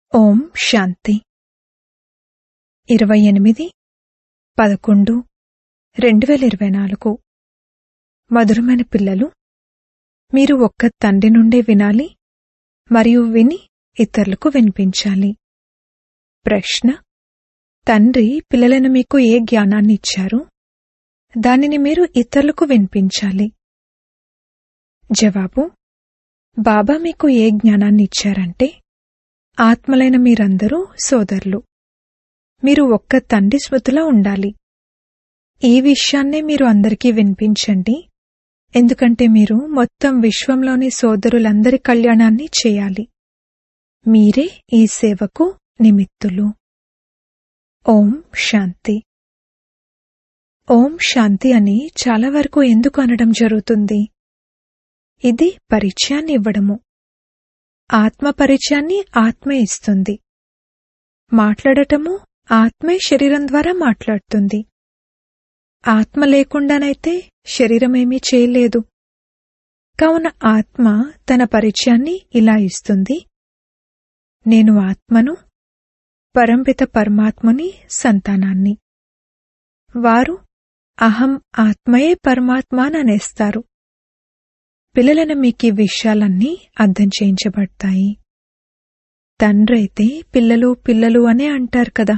ఓం శాంతి ఇరవై ఎనిమిది పదకొండు రెండు వేల ఇరవై నాలుగు మధురమైన పిల్లలు మీరు ఒక్క తండ్రి నుండే వినాలి మరియు విని ఇతరులకు వినిపించాలి ప్రశ్న తండ్రి పిల్లలను మీకు ఏ జ్ఞానాన్ని ఇచ్చారు దానిని మీరు ఇతరులకు వినిపించాలి జవాబు బాబా మీకు ఏ జ్ఞానాన్ని ఇచ్చారంటే ఆత్మలైన మీరందరూ సోదరులు మీరు ఒక్క తండ్రి స్మృతిలో ఉండాలి ఈ విషయాన్నే మీరు అందరికీ వినిపించండి ఎందుకంటే మీరు మొత్తం విశ్వంలోని సోదరులందరి కళ్యాణాన్ని చేయాలి మీరే ఈ సేవకు నిమిత్తులు ఓం శాంతి ఓం శాంతి అని చాలా వరకు ఎందుకు అనడం జరుగుతుంది ఇది పరిచయాన్ని ఇవ్వడము ఆత్మ పరిచయాన్ని ఆత్మే ఇస్తుంది మాట్లాడటము ఆత్మే శరీరం ద్వారా మాట్లాడుతుంది ఆత్మ లేకుండానైతే శరీరమేమీ చేయలేదు కావున ఆత్మ తన పరిచయాన్ని ఇలా ఇస్తుంది నేను ఆత్మను పరంపిత పరమాత్మని సంతానాన్ని వారు అహం ఆత్మయే పరమాత్మ అని అనేస్తారు పిల్లలను మీకు ఈ విషయాలన్నీ అర్థం చేయించబడతాయి తండ్రి అయితే పిల్లలు పిల్లలు అనే అంటారు కదా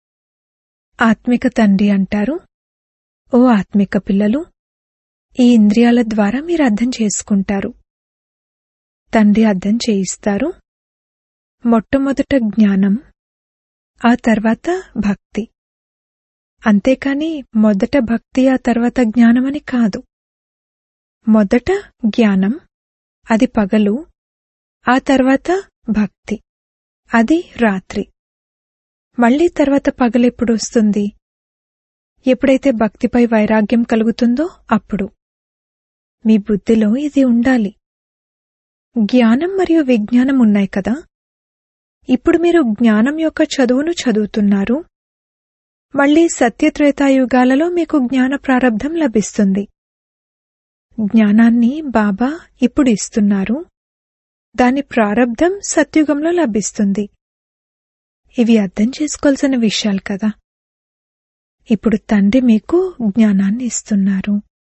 ఆత్మిక తండ్రి అంటారు ఓ ఆత్మిక పిల్లలు ఈ ఇంద్రియాల ద్వారా మీరు అర్థం చేసుకుంటారు తండ్రి అర్థం చేయిస్తారు మొట్టమొదట జ్ఞానం ఆ తర్వాత భక్తి అంతేకాని మొదట భక్తి ఆ తర్వాత జ్ఞానమని కాదు మొదట జ్ఞానం అది పగలు ఆ తర్వాత భక్తి అది రాత్రి మళ్లీ తర్వాత పగలెప్పుడు వస్తుంది ఎప్పుడైతే భక్తిపై వైరాగ్యం కలుగుతుందో అప్పుడు మీ బుద్ధిలో ఇది ఉండాలి జ్ఞానం మరియు విజ్ఞానం ఉన్నాయి కదా ఇప్పుడు మీరు జ్ఞానం యొక్క చదువును చదువుతున్నారు మళ్లీ సత్యత్రేతాయుగాలలో మీకు జ్ఞాన ప్రారంధం లభిస్తుంది జ్ఞానాన్ని బాబా ఇప్పుడు ఇస్తున్నారు దాని ప్రారబ్ధం సత్యుగంలో లభిస్తుంది ఇవి అర్థం చేసుకోవాల్సిన విషయాలు కదా ఇప్పుడు తండ్రి మీకు జ్ఞానాన్ని ఇస్తున్నారు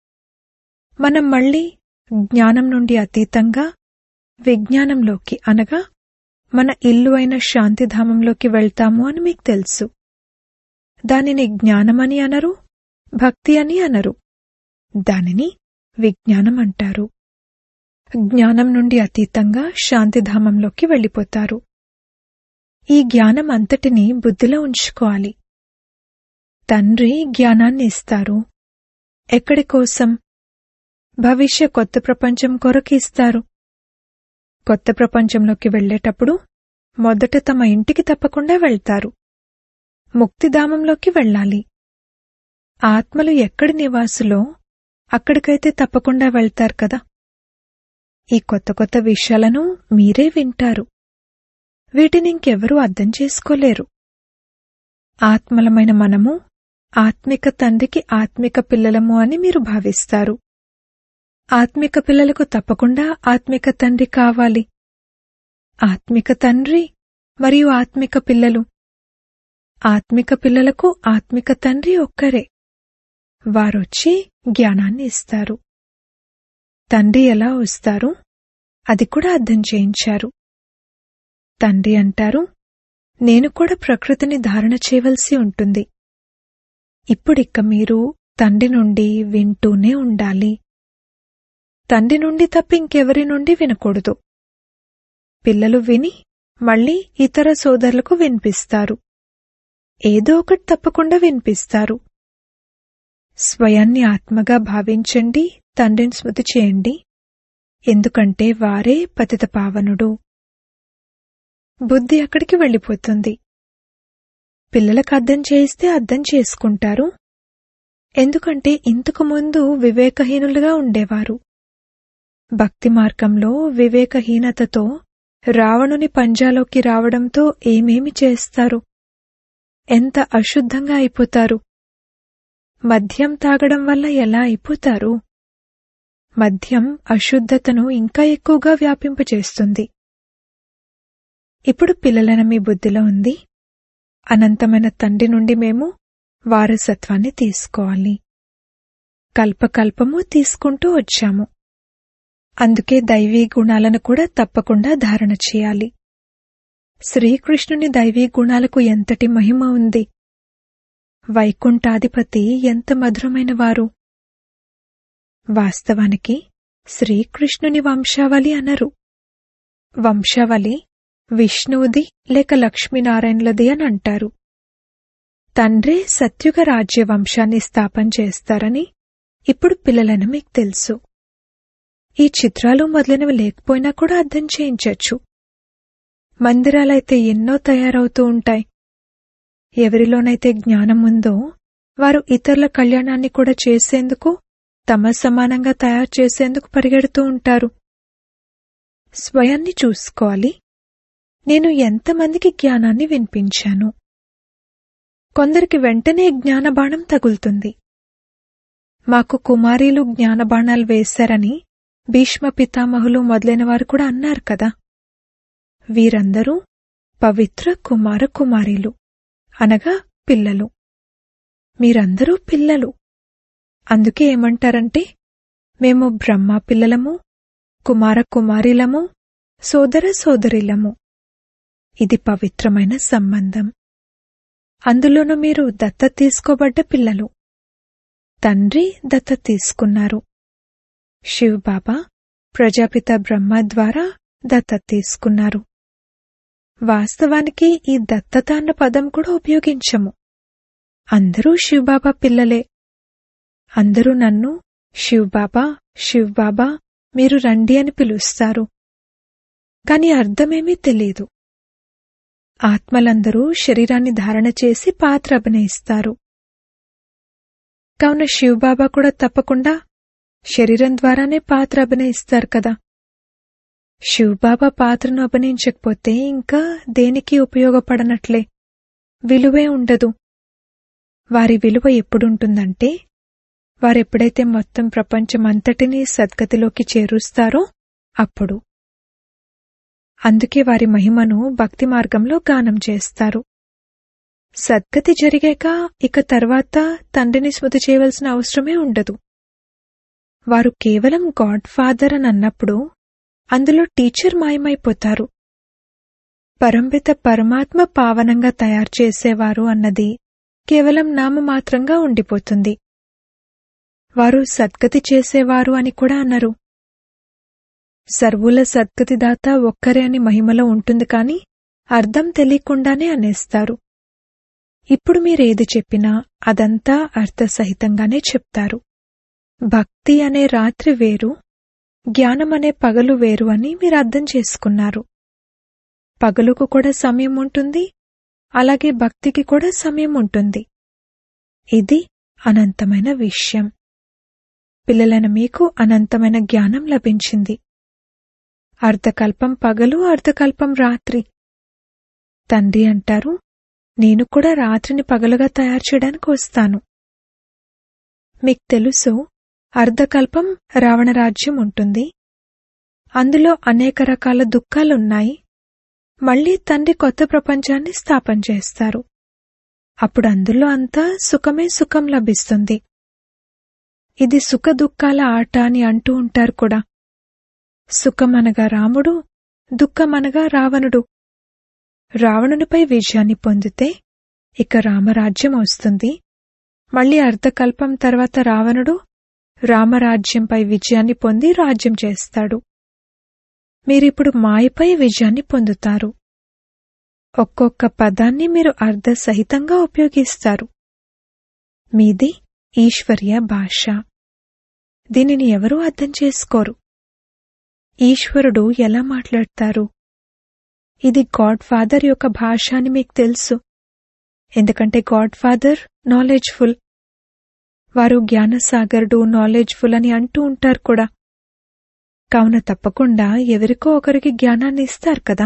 మనం మళ్ళీ జ్ఞానం నుండి అతీతంగా విజ్ఞానంలోకి అనగా మన ఇల్లు అయిన శాంతిధామంలోకి వెళ్తాము అని మీకు తెలుసు దానిని జ్ఞానమని అనరు భక్తి అని అనరు దానిని విజ్ఞానం అంటారు జ్ఞానం నుండి అతీతంగా శాంతిధామంలోకి వెళ్ళిపోతారు ఈ జ్ఞానం అంతటినీ బుద్ధిలో ఉంచుకోవాలి తండ్రి జ్ఞానాన్ని ఇస్తారు ఎక్కడి కోసం భవిష్య కొత్త ప్రపంచం కొరకు ఇస్తారు కొత్త ప్రపంచంలోకి వెళ్లేటప్పుడు మొదట తమ ఇంటికి తప్పకుండా వెళ్తారు ముక్తిధామంలోకి వెళ్ళాలి ఆత్మలు ఎక్కడి నివాసులో అక్కడికైతే తప్పకుండా వెళ్తారు కదా ఈ కొత్త కొత్త విషయాలను మీరే వింటారు వీటిని ఇంకెవరూ అర్థం చేసుకోలేరు ఆత్మలమైన మనము ఆత్మిక తండ్రికి ఆత్మిక పిల్లలము అని మీరు భావిస్తారు ఆత్మిక పిల్లలకు తప్పకుండా ఆత్మిక తండ్రి కావాలి ఆత్మిక తండ్రి మరియు ఆత్మిక పిల్లలు ఆత్మిక పిల్లలకు ఆత్మిక తండ్రి ఒక్కరే వారొచ్చి జ్ఞానాన్ని ఇస్తారు తండ్రి ఎలా వస్తారు అది కూడా అర్థం చేయించారు తండ్రి అంటారు నేను కూడా ప్రకృతిని ధారణ చేయవలసి ఉంటుంది ఇప్పుడిక్క మీరు తండ్రి నుండి వింటూనే ఉండాలి తండ్రి నుండి తప్ప ఇంకెవరి నుండి వినకూడదు పిల్లలు విని మళ్ళీ ఇతర సోదరులకు వినిపిస్తారు ఏదో ఒకటి తప్పకుండా వినిపిస్తారు స్వయాన్ని ఆత్మగా భావించండి తండ్రిని స్మృతి చేయండి ఎందుకంటే వారే పతిత పావనుడు బుద్ధి అక్కడికి వెళ్ళిపోతుంది పిల్లలకు అర్థం చేయిస్తే అర్థం చేసుకుంటారు ఎందుకంటే ఇంతకు ముందు వివేకహీనులుగా ఉండేవారు భక్తి మార్గంలో వివేకహీనతతో రావణుని పంజాలోకి రావడంతో ఏమేమి చేస్తారు ఎంత అశుద్ధంగా అయిపోతారు మద్యం తాగడం వల్ల ఎలా అయిపోతారు మద్యం అశుద్ధతను ఇంకా ఎక్కువగా వ్యాపింపచేస్తుంది ఇప్పుడు పిల్లలైన మీ బుద్ధిలో ఉంది అనంతమైన తండ్రి నుండి మేము వారసత్వాన్ని తీసుకోవాలి కల్పకల్పము తీసుకుంటూ వచ్చాము అందుకే దైవీ గుణాలను కూడా తప్పకుండా ధారణ చేయాలి శ్రీకృష్ణుని దైవీ గుణాలకు ఎంతటి మహిమ ఉంది వైకుంఠాధిపతి ఎంత మధురమైన వారు వాస్తవానికి శ్రీకృష్ణుని వంశావళి అనరు వంశావళి విష్ణువుది లేక లక్ష్మీనారాయణులది అని అంటారు తండ్రే సత్యుగ రాజ్య వంశాన్ని స్థాపన చేస్తారని ఇప్పుడు పిల్లలను మీకు తెలుసు ఈ చిత్రాలు మొదలైనవి లేకపోయినా కూడా అర్థం చేయించొచ్చు మందిరాలైతే ఎన్నో తయారవుతూ ఉంటాయి ఎవరిలోనైతే జ్ఞానం ఉందో వారు ఇతరుల కళ్యాణాన్ని కూడా చేసేందుకు తమ సమానంగా తయారు చేసేందుకు పరిగెడుతూ ఉంటారు స్వయాన్ని చూసుకోవాలి నేను ఎంతమందికి జ్ఞానాన్ని వినిపించాను కొందరికి వెంటనే జ్ఞానబాణం తగులుతుంది మాకు కుమారీలు జ్ఞానబాణాలు వేశారని భీష్మ పితామహులు మొదలైన వారు కూడా అన్నారు కదా వీరందరూ పవిత్ర కుమార కుమారీలు అనగా పిల్లలు మీరందరూ పిల్లలు అందుకే ఏమంటారంటే మేము బ్రహ్మ పిల్లలము కుమార కుమారిలము సోదర సోదరిలము ఇది పవిత్రమైన సంబంధం అందులోనూ మీరు దత్త తీసుకోబడ్డ పిల్లలు తండ్రి దత్త తీసుకున్నారు శివ్ బాబా ప్రజాపిత బ్రహ్మ ద్వారా దత్త తీసుకున్నారు వాస్తవానికి ఈ దత్తత అన్న పదం కూడా ఉపయోగించము అందరూ శివబాబా పిల్లలే అందరూ నన్ను శివబాబా శివబాబా మీరు రండి అని పిలుస్తారు కాని అర్థమేమీ తెలియదు ఆత్మలందరూ శరీరాన్ని ధారణ చేసి పాత్ర అభినయిస్తారు కావున శివబాబా కూడా తప్పకుండా శరీరం ద్వారానే పాత్ర అభినయిస్తారు కదా శివబాబా పాత్రను అభినయించకపోతే ఇంకా దేనికి ఉపయోగపడనట్లే విలువే ఉండదు వారి విలువ ఎప్పుడుంటుందంటే వారెప్పుడైతే మొత్తం ప్రపంచమంతటినీ సద్గతిలోకి చేరుస్తారో అప్పుడు అందుకే వారి మహిమను భక్తి మార్గంలో గానం చేస్తారు సద్గతి జరిగాక ఇక తర్వాత తండ్రిని స్మృతి చేయవలసిన అవసరమే ఉండదు వారు కేవలం గాడ్ ఫాదర్ అని అన్నప్పుడు అందులో టీచర్ మాయమైపోతారు పరంపిత పరమాత్మ పావనంగా తయారు చేసేవారు అన్నది కేవలం నామమాత్రంగా ఉండిపోతుంది వారు సద్గతి చేసేవారు అని కూడా అన్నారు సర్వుల సద్గతిదాత ఒక్కరే అని మహిమలో ఉంటుంది కాని అర్థం తెలియకుండానే అనేస్తారు ఇప్పుడు మీరేది చెప్పినా అదంతా అర్థసహితంగానే చెప్తారు భక్తి అనే రాత్రి వేరు జ్ఞానం అనే పగలు వేరు అని మీరు అర్థం చేసుకున్నారు పగలుకు కూడా సమయం ఉంటుంది అలాగే భక్తికి కూడా సమయం ఉంటుంది ఇది అనంతమైన విషయం పిల్లలైన మీకు అనంతమైన జ్ఞానం లభించింది అర్ధకల్పం పగలు అర్ధకల్పం రాత్రి తండ్రి అంటారు నేను కూడా రాత్రిని పగలుగా తయారు చేయడానికి వస్తాను మీకు తెలుసు అర్ధకల్పం రావణరాజ్యం ఉంటుంది అందులో అనేక రకాల దుఃఖాలున్నాయి మళ్లీ తండ్రి కొత్త ప్రపంచాన్ని స్థాపన చేస్తారు అప్పుడు అందులో అంతా సుఖమే సుఖం లభిస్తుంది ఇది సుఖ దుఃఖాల ఆట అని అంటూ ఉంటారు కూడా సుఖమనగా రాముడు దుఃఖమనగా రావణుడు రావణునిపై విజయాన్ని పొందితే ఇక రామరాజ్యం వస్తుంది మళ్లీ అర్ధకల్పం తర్వాత రావణుడు రామరాజ్యంపై విజయాన్ని పొంది రాజ్యం చేస్తాడు మీరిప్పుడు మాయపై విజయాన్ని పొందుతారు ఒక్కొక్క పదాన్ని మీరు అర్ధసహితంగా ఉపయోగిస్తారు మీది ఈశ్వర్య భాష దీనిని ఎవరూ అర్థం చేసుకోరు ఈశ్వరుడు ఎలా మాట్లాడతారు ఇది గాడ్ ఫాదర్ యొక్క భాష అని మీకు తెలుసు ఎందుకంటే గాడ్ ఫాదర్ నాలెడ్జ్ఫుల్ వారు జ్ఞానసాగరుడు నాలెడ్జ్ఫుల్ అని అంటూ ఉంటారు కూడా కావున తప్పకుండా ఎవరికో ఒకరికి జ్ఞానాన్ని ఇస్తారు కదా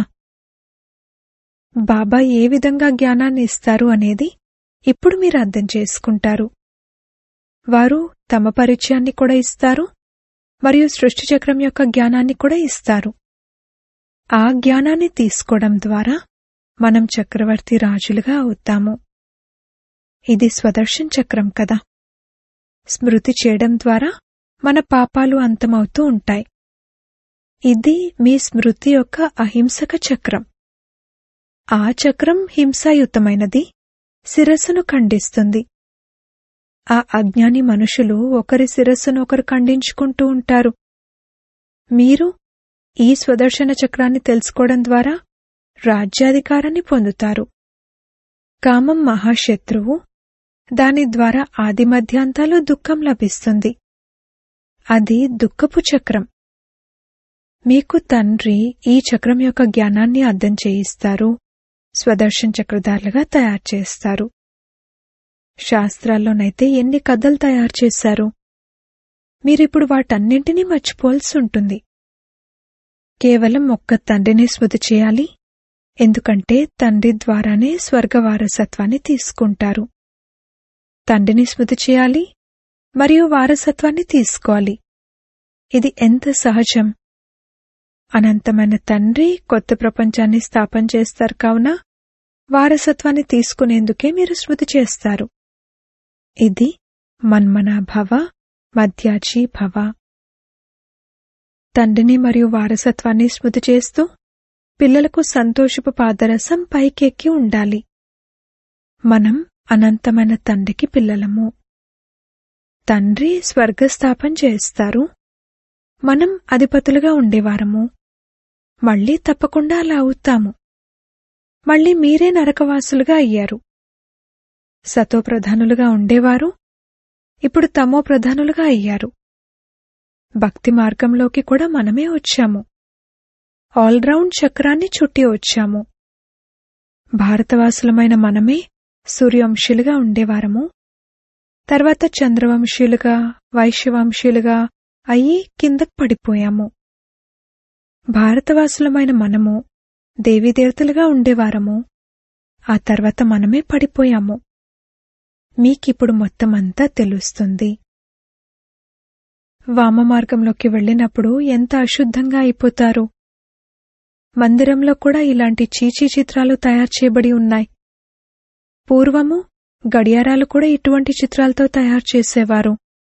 బాబా ఏ విధంగా జ్ఞానాన్ని ఇస్తారు అనేది ఇప్పుడు మీరు అర్థం చేసుకుంటారు వారు తమ పరిచయాన్ని కూడా ఇస్తారు మరియు సృష్టి చక్రం యొక్క జ్ఞానాన్ని కూడా ఇస్తారు ఆ జ్ఞానాన్ని తీసుకోవడం ద్వారా మనం చక్రవర్తి రాజులుగా అవుతాము ఇది స్వదర్శన్ చక్రం కదా స్మృతి చేయడం ద్వారా మన పాపాలు అంతమవుతూ ఉంటాయి ఇది మీ స్మృతి యొక్క అహింసక చక్రం ఆ చక్రం హింసాయుతమైనది శిరస్సును ఖండిస్తుంది ఆ అజ్ఞాని మనుషులు ఒకరి శిరస్సును ఒకరు ఖండించుకుంటూ ఉంటారు మీరు ఈ స్వదర్శన చక్రాన్ని తెలుసుకోవడం ద్వారా రాజ్యాధికారాన్ని పొందుతారు కామం మహాశత్రువు దాని ద్వారా ఆది మధ్యాంతాలు దుఃఖం లభిస్తుంది అది దుఃఖపు చక్రం మీకు తండ్రి ఈ చక్రం యొక్క జ్ఞానాన్ని అర్థం చేయిస్తారు స్వదర్శన్ చక్రధారులుగా తయారు చేస్తారు శాస్త్రాల్లోనైతే ఎన్ని కథలు తయారు చేశారు మీరిప్పుడు వాటన్నింటినీ మర్చిపోవాల్సి ఉంటుంది కేవలం ఒక్క తండ్రిని స్మృతి చేయాలి ఎందుకంటే తండ్రి ద్వారానే స్వర్గ వారసత్వాన్ని తీసుకుంటారు తండ్రిని స్మృతి చేయాలి మరియు వారసత్వాన్ని తీసుకోవాలి ఇది ఎంత సహజం అనంతమైన తండ్రి కొత్త ప్రపంచాన్ని స్థాపన చేస్తారు కావున వారసత్వాన్ని తీసుకునేందుకే మీరు స్మృతి చేస్తారు ఇది మన్మనా భవ మధ్యాజీ భవ తండ్రిని మరియు వారసత్వాన్ని స్మృతి చేస్తూ పిల్లలకు సంతోషపు పాదరసం పైకెక్కి ఉండాలి మనం అనంతమైన తండ్రికి పిల్లలము తండ్రి స్వర్గస్థాపన చేస్తారు మనం అధిపతులుగా ఉండేవారము మళ్ళీ తప్పకుండా అలా అవుతాము మళ్ళీ మీరే నరకవాసులుగా అయ్యారు సతో ప్రధానులుగా ఉండేవారు ఇప్పుడు తమో ప్రధానులుగా అయ్యారు భక్తి మార్గంలోకి కూడా మనమే వచ్చాము ఆల్రౌండ్ చక్రాన్ని చుట్టి వచ్చాము భారతవాసులమైన మనమే సూర్యవంశీలుగా ఉండేవారము తర్వాత చంద్రవంశీలుగా వైశ్యవంశీలుగా అయ్యి కిందకు పడిపోయాము భారతవాసులమైన మనము దేవీదేవతలుగా ఉండేవారము ఆ తర్వాత మనమే పడిపోయాము మీకిప్పుడు మొత్తం అంతా తెలుస్తుంది వామ మార్గంలోకి వెళ్ళినప్పుడు ఎంత అశుద్ధంగా అయిపోతారు మందిరంలో కూడా ఇలాంటి చీచీ చిత్రాలు తయారు చేయబడి ఉన్నాయి పూర్వము గడియారాలు కూడా ఇటువంటి చిత్రాలతో తయారు చేసేవారు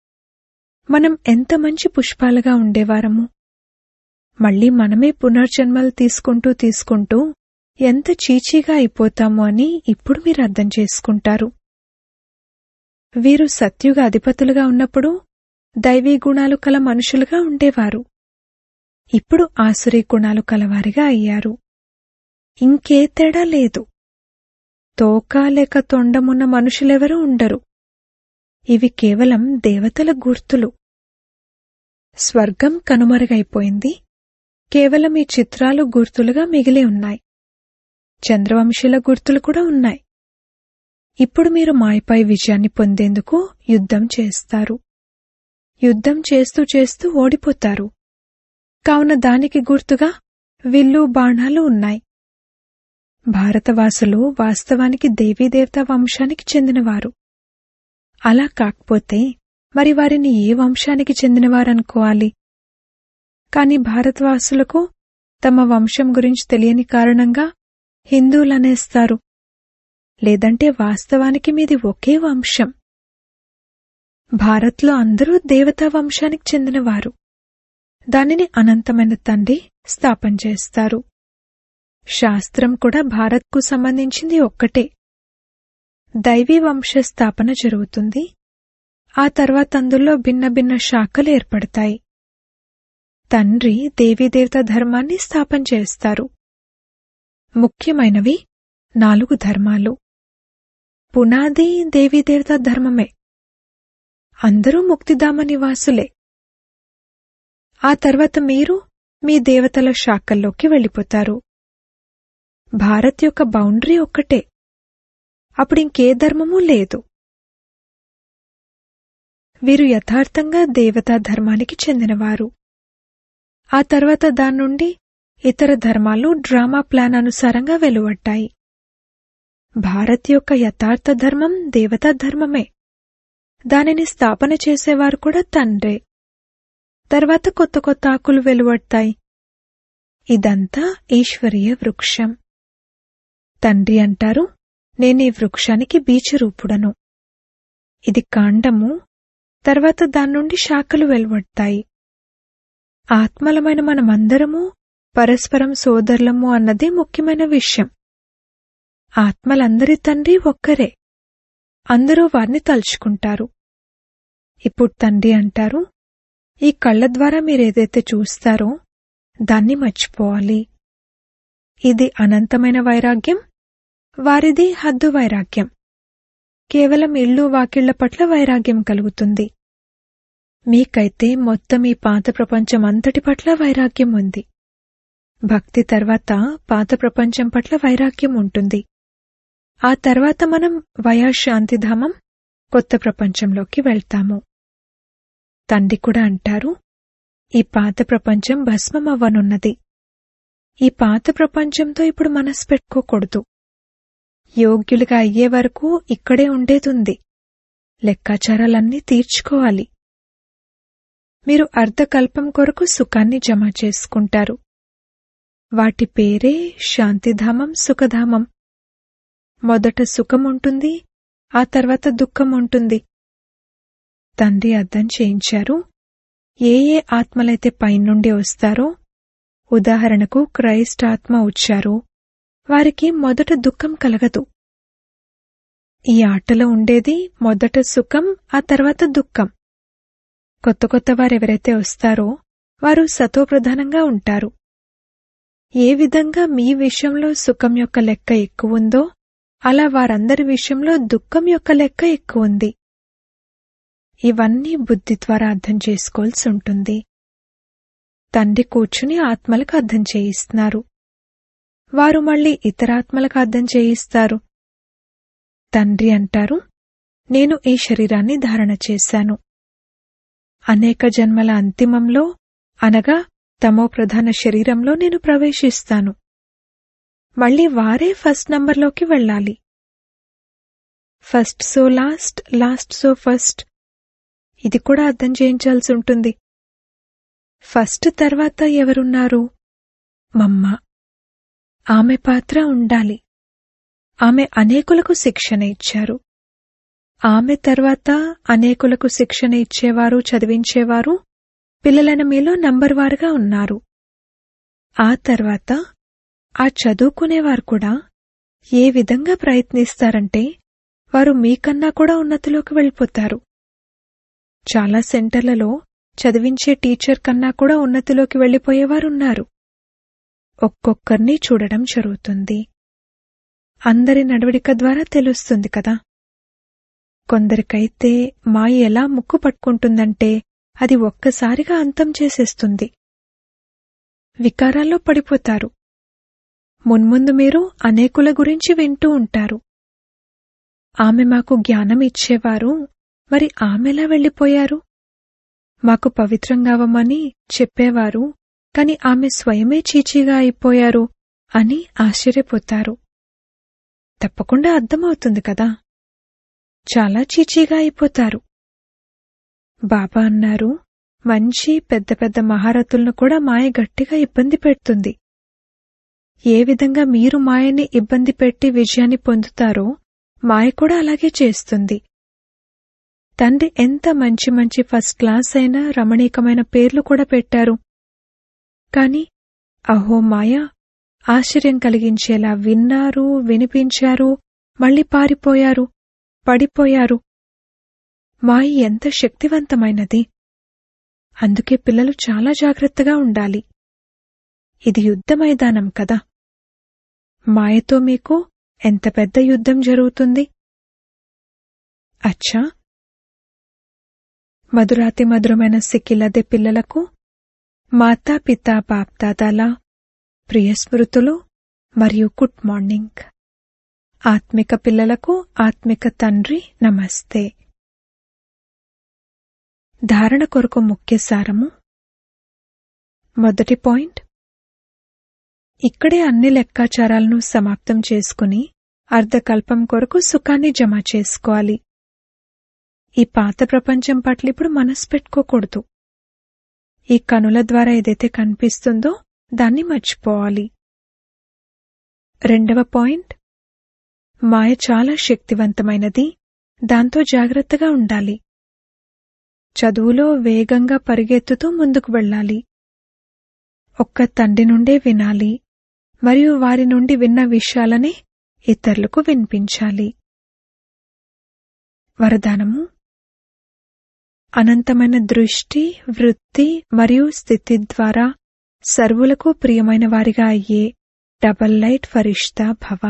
మనం ఎంత మంచి పుష్పాలుగా ఉండేవారము మళ్ళీ మనమే పునర్జన్మలు తీసుకుంటూ తీసుకుంటూ ఎంత చీచీగా అయిపోతాము అని ఇప్పుడు మీరు అర్థం చేసుకుంటారు వీరు సత్యుగ అధిపతులుగా ఉన్నప్పుడు దైవీ గుణాలు కల మనుషులుగా ఉండేవారు ఇప్పుడు ఆసురీ గుణాలు కలవారిగా అయ్యారు ఇంకే తేడా లేదు తోక లేక తొండమున్న మనుషులెవరూ ఉండరు ఇవి కేవలం దేవతల గుర్తులు స్వర్గం కనుమరుగైపోయింది కేవలం ఈ చిత్రాలు గుర్తులుగా మిగిలి ఉన్నాయి చంద్రవంశీల గుర్తులు కూడా ఉన్నాయి ఇప్పుడు మీరు మాయపై విజయాన్ని పొందేందుకు యుద్ధం చేస్తారు యుద్ధం చేస్తూ చేస్తూ ఓడిపోతారు కావున దానికి గుర్తుగా విల్లు బాణాలు ఉన్నాయి భారతవాసులు వాస్తవానికి దేవీదేవతా వంశానికి చెందినవారు అలా కాకపోతే మరి వారిని ఏ వంశానికి చెందినవారనుకోవాలి కాని భారతవాసులకు తమ వంశం గురించి తెలియని కారణంగా హిందువులనేస్తారు లేదంటే వాస్తవానికి మీది ఒకే వంశం భారత్లో అందరూ దేవతా వంశానికి చెందినవారు దానిని అనంతమైన తండ్రి స్థాపన చేస్తారు శాస్త్రం కూడా భారత్కు సంబంధించింది ఒక్కటే దైవీ వంశ స్థాపన జరుగుతుంది ఆ తర్వాత అందులో భిన్న భిన్న శాఖలు ఏర్పడతాయి తండ్రి దేవీదేవత ధర్మాన్ని స్థాపన చేస్తారు ముఖ్యమైనవి నాలుగు ధర్మాలు పునాది దేవీదేవత ధర్మమే అందరూ ముక్తిధామ నివాసులే ఆ తర్వాత మీరు మీ దేవతల శాఖల్లోకి వెళ్ళిపోతారు భారత్ యొక్క బౌండరీ ఒక్కటే అప్పుడు ఇంకే ధర్మమూ లేదు వీరు యథార్థంగా దేవతా ధర్మానికి చెందినవారు ఆ తర్వాత దాని నుండి ఇతర ధర్మాలు డ్రామా ప్లాన్ అనుసారంగా వెలువడ్డాయి భారత్ యొక్క యథార్థ ధర్మం దేవతా ధర్మమే దానిని స్థాపన చేసేవారు కూడా తండ్రే తర్వాత కొత్త కొత్త ఆకులు వెలువడతాయి ఇదంతా ఈశ్వరీయ వృక్షం తండ్రి అంటారు నేను ఈ వృక్షానికి బీజరూపుడను ఇది కాండము తర్వాత దాని నుండి శాఖలు వెలువడతాయి ఆత్మలమైన మనమందరము పరస్పరం సోదరులము అన్నది ముఖ్యమైన విషయం ఆత్మలందరి తండ్రి ఒక్కరే అందరూ వారిని తలుచుకుంటారు ఇప్పుడు తండ్రి అంటారు ఈ కళ్ళ ద్వారా మీరేదైతే చూస్తారో దాన్ని మర్చిపోవాలి ఇది అనంతమైన వైరాగ్యం వారిది హద్దు వైరాగ్యం కేవలం ఇళ్ళు వాకిళ్ల పట్ల వైరాగ్యం కలుగుతుంది మీకైతే మొత్తం ఈ పాత ప్రపంచం అంతటి పట్ల వైరాగ్యం ఉంది భక్తి తర్వాత పాత ప్రపంచం పట్ల వైరాగ్యం ఉంటుంది ఆ తర్వాత మనం వయా శాంతిధామం కొత్త ప్రపంచంలోకి వెళ్తాము తండ్రి కూడా అంటారు ఈ పాత ప్రపంచం భస్మం అవ్వనున్నది ఈ పాత ప్రపంచంతో ఇప్పుడు మనసు పెట్టుకోకూడదు యోగ్యులుగా అయ్యే వరకు ఇక్కడే ఉండేదుంది లెక్కాచారాలన్నీ తీర్చుకోవాలి మీరు అర్ధకల్పం కొరకు సుఖాన్ని జమ చేసుకుంటారు వాటి పేరే శాంతిధామం సుఖధామం మొదట సుఖం ఉంటుంది ఆ తర్వాత దుఃఖం ఉంటుంది తండ్రి అర్థం చేయించారు ఏ ఏ ఆత్మలైతే పైనుండి వస్తారో ఉదాహరణకు క్రైస్ట్ ఆత్మ వచ్చారు వారికి మొదట దుఃఖం కలగదు ఈ ఆటలో ఉండేది మొదట సుఖం ఆ తర్వాత దుఃఖం కొత్త కొత్త వారెవరైతే వస్తారో వారు సతోప్రధానంగా ఉంటారు ఏ విధంగా మీ విషయంలో సుఖం యొక్క లెక్క ఎక్కువుందో అలా వారందరి విషయంలో దుఃఖం యొక్క లెక్క ఎక్కువుంది ఇవన్నీ బుద్ధి ద్వారా అర్థం చేసుకోవాల్సి ఉంటుంది తండ్రి కూర్చుని ఆత్మలకు అర్థం చేయిస్తున్నారు వారు మళ్ళీ ఇతరాత్మలకు అర్థం చేయిస్తారు తండ్రి అంటారు నేను ఈ శరీరాన్ని ధారణ చేశాను అనేక జన్మల అంతిమంలో అనగా తమో ప్రధాన శరీరంలో నేను ప్రవేశిస్తాను మళ్ళీ వారే ఫస్ట్ నంబర్లోకి వెళ్ళాలి first so last last so first ఇది కూడా అర్థం చేయించాల్సి ఉంటుంది ఫస్ట్ తర్వాత ఎవరున్నారు మమ్మ ఆమె పాత్ర ఉండాలి ఆమె అనేకులకు శిక్షణ ఇచ్చారు ఆమె తర్వాత అనేకులకు శిక్షణ ఇచ్చేవారు చదివించేవారు పిల్లలైన మీలో నంబర్ వారుగా ఉన్నారు ఆ తర్వాత ఆ చదువుకునేవారు కూడా ఏ విధంగా ప్రయత్నిస్తారంటే వారు మీకన్నా కూడా ఉన్నతిలోకి వెళ్ళిపోతారు చాలా సెంటర్లలో చదివించే టీచర్ కన్నా కూడా ఉన్నతిలోకి వెళ్ళిపోయేవారున్నారు ఒక్కొక్కరిని చూడడం జరుగుతుంది అందరి నడవడిక ద్వారా తెలుస్తుంది కదా కొందరికైతే మాయ ఎలా ముక్కు పట్టుకుంటుందంటే అది ఒక్కసారిగా అంతం చేసేస్తుంది వికారాల్లో పడిపోతారు మున్ముందు మీరు అనేకుల గురించి వింటూ ఉంటారు ఆమె మాకు జ్ఞానం ఇచ్చేవారు మరి ఆమెలా వెళ్ళిపోయారు మాకు పవిత్రంగావమని చెప్పేవారు కాని ఆమె స్వయమే చీచీగా అయిపోయారు అని ఆశ్చర్యపోతారు తప్పకుండా అర్థమవుతుంది కదా చాలా చీచీగా అయిపోతారు బాబా అన్నారు మంచి పెద్ద పెద్ద మహారథులను కూడా మాయ గట్టిగా ఇబ్బంది పెడుతుంది ఏ విధంగా మీరు మాయని ఇబ్బంది పెట్టి విజయాన్ని పొందుతారో మాయ కూడా అలాగే చేస్తుంది తండ్రి ఎంత మంచి మంచి ఫస్ట్ క్లాస్ అయిన రమణీకమైన పేర్లు కూడా పెట్టారు కాని అహో మాయ ఆశ్చర్యం కలిగించేలా విన్నారు వినిపించారు మళ్ళీ పారిపోయారు పడిపోయారు మాయ ఎంత శక్తివంతమైనది అందుకే పిల్లలు చాలా జాగ్రత్తగా ఉండాలి ఇది యుద్ధ మైదానం కదా మాయతో మీకు ఎంత పెద్ద యుద్ధం జరుగుతుంది అచ్చా మధురాతి మధురమైన సిక్కిలదే పిల్లలకు మాతా పితా బాప్దాదాల ప్రియ స్మృతులు మరియు గుడ్ మార్నింగ్ ఆత్మిక పిల్లలకు ఆత్మిక తండ్రి నమస్తే ధారణ కొరకు ముఖ్య సారము మొదటి పాయింట్ ఇక్కడే అన్ని లెక్కాచారాలను సమాప్తం చేసుకుని అర్ధకల్పం కొరకు సుఖాన్ని జమ చేసుకోవాలి ఈ పాత ప్రపంచం పట్ల ఇప్పుడు మనసు పెట్టుకోకూడదు ఈ కనుల ద్వారా ఏదైతే కనిపిస్తుందో దాన్ని మర్చిపోవాలి రెండవ పాయింట్ మాయ చాలా శక్తివంతమైనది దాంతో జాగ్రత్తగా ఉండాలి చదువులో వేగంగా పరిగెత్తుతూ ముందుకు వెళ్ళాలి ఒక్క తండ్రి నుండే వినాలి మరియు వారి నుండి విన్న విషయాలనే ఇతరులకు వినిపించాలి వరదానము అనంతమైన దృష్టి వృత్తి మరియు స్థితి ద్వారా సర్వులకు ప్రియమైన వారిగా అయ్యే డబల్ లైట్ ఫరిష్తా భవ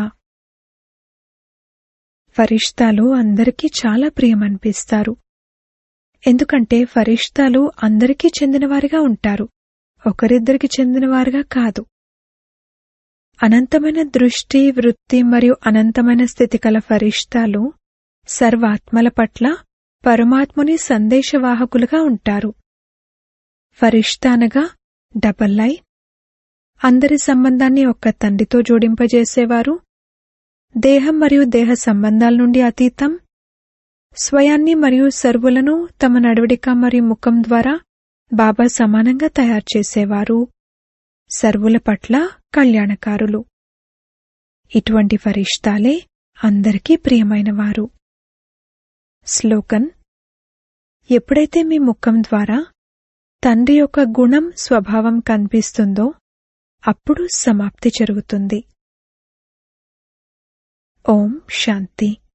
ఫరిష్తాలు అందరికీ చాలా ప్రియమనిపిస్తారు ఎందుకంటే ఫరిష్తాలు అందరికీ చెందినవారిగా ఉంటారు ఒకరిద్దరికి చెందినవారుగా కాదు అనంతమైన దృష్టి వృత్తి మరియు అనంతమైన స్థితి కల ఫరిష్తాలు సర్వాత్మల పట్ల పరమాత్ముని సందేశవాహకులుగా ఉంటారు ఫరిష్తానగా డబల్ లై అందరి సంబంధాన్ని ఒక్క తండ్రితో జోడింపజేసేవారు దేహం మరియు దేహ సంబంధాల నుండి అతీతం స్వయాన్ని మరియు సర్వులను తమ నడవడిక మరియు ముఖం ద్వారా బాబా సమానంగా తయారు చేసేవారు సర్వుల పట్ల కళ్యాణకారులు ఇటువంటి ఫరిష్తాలే అందరికీ ప్రియమైనవారు స్లోకన్ ఎప్పుడైతే మీ ముఖం ద్వారా తండ్రి యొక్క గుణం స్వభావం కనిపిస్తుందో అప్పుడు సమాప్తి జరుగుతుంది ఓం శాంతి